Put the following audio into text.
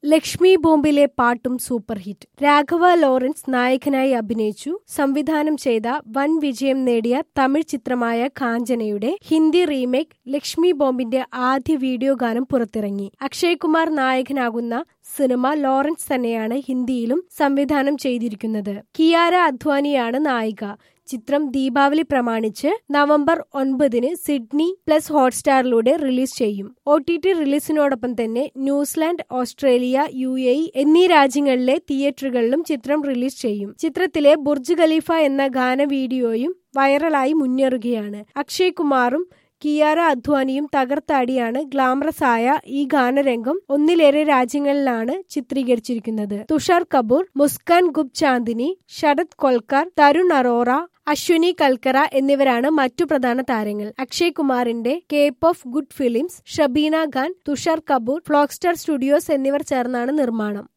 ലക്ഷ്മി ബോംബിലെ പാട്ടും super hit Raghava Lawrence നായകനായി അഭിനയിച്ചു സംവിധാനം ചെയ്ത വൻ വിജയം നേടിയ തമിഴ് ചിത്രമായ കാഞ്ചനയുടെ ഹിന്ദി റീമേക്ക് ലക്ഷ്മി ബോംബിന്റെ ആദ്യ വീഡിയോ ഗാനം പുറത്തിറങ്ങി അക്ഷയ് കുമാർ നായകനാകുന്ന സിനിമ ലോറൻസ് തന്നെയാണ് ഹിന്ദിയിലും സംവിധാനം ചെയ്തിരിക്കുന്നത് കിയാര അദ്വാനിയാണ് നായിക ചിത്രം ദീപാവലി പ്രമാണിച്ച് നവംബർ ഒൻപതിന് സിഡ്നി പ്ലസ് ഹോട്ട്സ്റ്റാറിലൂടെ റിലീസ് ചെയ്യും ഒ ടി ടി റിലീസിനോടൊപ്പം തന്നെ ന്യൂസിലാൻഡ് ഓസ്ട്രേലിയ യു എ എന്നീ രാജ്യങ്ങളിലെ തിയേറ്ററുകളിലും ചിത്രം റിലീസ് ചെയ്യും ചിത്രത്തിലെ ബുർജ് ഖലീഫ എന്ന ഗാന വീഡിയോയും വൈറലായി മുന്നേറുകയാണ് അക്ഷയ് കുമാറും കിയാര അദ്വാനിയും തകർത്താടിയാണ് ഗ്ലാമറസ് ആയ ഈ ഗാനരംഗം ഒന്നിലേറെ രാജ്യങ്ങളിലാണ് ചിത്രീകരിച്ചിരിക്കുന്നത് തുഷാർ കപൂർ മുസ്കാൻ ഗുബ് ചാന്ദിനി ശരത് കൊൽക്കർ തരുൺ അറോറ അശ്വിനി കൽക്കറ എന്നിവരാണ് മറ്റു പ്രധാന താരങ്ങൾ അക്ഷയ് കുമാറിന്റെ cape of good films Shabina Khan Tusshar Kapoor ഫ്ലോക്സ്റ്റർ സ്റ്റുഡിയോസ് എന്നിവർ ചേർന്നാണ് നിർമ്മാണം